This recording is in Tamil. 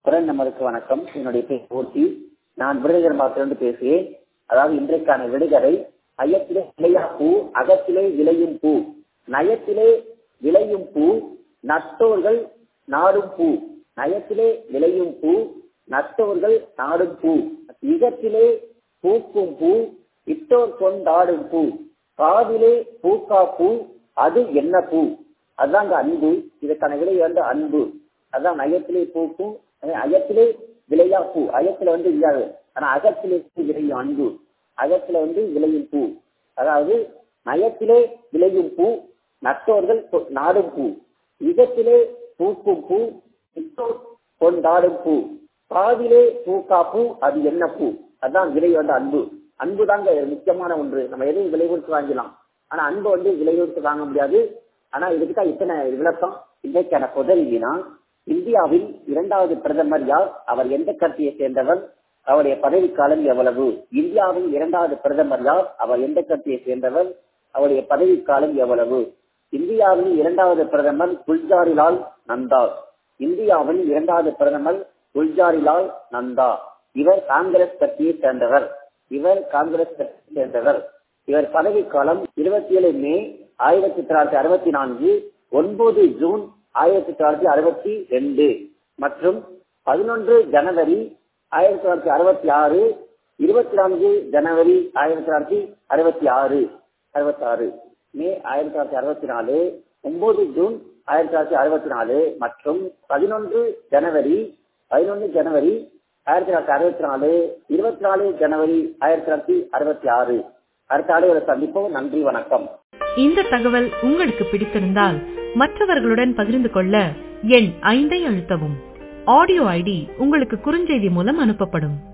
குரல் நமருக்கு வணக்கம் என்னுடைய பேர் மூர்த்தி நான் விருதுநகர் மாவட்டத்திலிருந்து பேசுகிறேன் அதாவது இன்றைக்கான விடுகதை ஐயத்திலே விளையா பூ அகத்திலே விளையும் பூ நயத்திலே விளையும் பூ நட்டோர்கள் நாடும் பூ நயத்திலே விளையும் பூ நட்டோர்கள் நாடும் பூ இகத்திலே பூக்கும் பூ இட்டோர் கொண்டாடும் பூ காதிலே பூக்கா பூ அது என்ன பூ அதாங்க அன்பு இதற்கான விலை வந்து அன்பு அதான் நயத்திலே பூக்கும் அயத்திலே விளையா பூ அயத்துல வந்து இல்லாது ஆனா அகத்திலே விளையும் அன்பு அகத்துல வந்து விளையும் பூ அதாவது நயத்திலே விளையும் பூ நட்டோர்கள் நாடும் பூ இதத்திலே பூக்கும் பூ இட்டோர் கொண்டாடும் பூ காதிலே பூக்கா பூ அது என்ன பூ அதான் விலை வந்து அன்பு அன்பு தாங்க முக்கியமான ஒன்று நம்ம எதையும் விலை கொடுத்து வாங்கிடலாம் ஆனா அன்பு வந்து விலை கொடுத்து வாங்க முடியாது ஆனா இதுக்கு தான் இத்தனை விளக்கம் இன்றைக்கான புதவினா இந்தியாவில் இரண்டாவது பிரதமர் யார் அவர் எந்த கட்சியை சேர்ந்தவர் அவருடைய பதவிக்காலம் எவ்வளவு இந்தியாவில் இரண்டாவது பிரதமர் யார் அவர் எந்த கட்சியை சேர்ந்தவர் அவருடைய பதவிக்காலம் எவ்வளவு இந்தியாவில் இரண்டாவது பிரதமர் குல்ஜாரிலால் நந்தா இந்தியாவில் இரண்டாவது பிரதமர் குல்ஜாரிலால் நந்தா இவர் காங்கிரஸ் கட்சியை சேர்ந்தவர் இவர் காங்கிரஸ் கட்சியை சேர்ந்தவர் இவர் பதவிக்காலம் இருபத்தி ஏழு மே ஆயிரத்தி தொள்ளாயிரத்தி அறுபத்தி நான்கு ஒன்பது ஜூன் ஆயிரத்தி தொள்ளாயிரத்தி அறுபத்தி ரெண்டு மற்றும் பதினொன்று ஜனவரி ஆயிரத்தி தொள்ளாயிரத்தி அறுபத்தி ஆறு இருபத்தி நான்கு ஜனவரி ஆயிரத்தி தொள்ளாயிரத்தி அறுபத்தி ஆறு அறுபத்தி ஆறு மே ஆயிரத்தி தொள்ளாயிரத்தி அறுபத்தி நாலு ஒன்பது ஜூன் ஆயிரத்தி தொள்ளாயிரத்தி அறுபத்தி நாலு மற்றும் பதினொன்று ஜனவரி பதினொன்று ஜனவரி ஆயிரத்தி தொள்ளாயிரத்தி அறுபத்தி நாலு இருபத்தி நாலு ஜனவரி ஆயிரத்தி தொள்ளாயிரத்தி அறுபத்தி ஆறு அடுத்த ஆளுகளை சந்திப்போம் நன்றி வணக்கம் இந்த தகவல் உங்களுக்கு பிடித்திருந்தால் மற்றவர்களுடன் பகிர்ந்து கொள்ள எண் ஐந்தை அழுத்தவும் ஆடியோ ஐடி உங்களுக்கு குறுஞ்செய்தி மூலம் அனுப்பப்படும்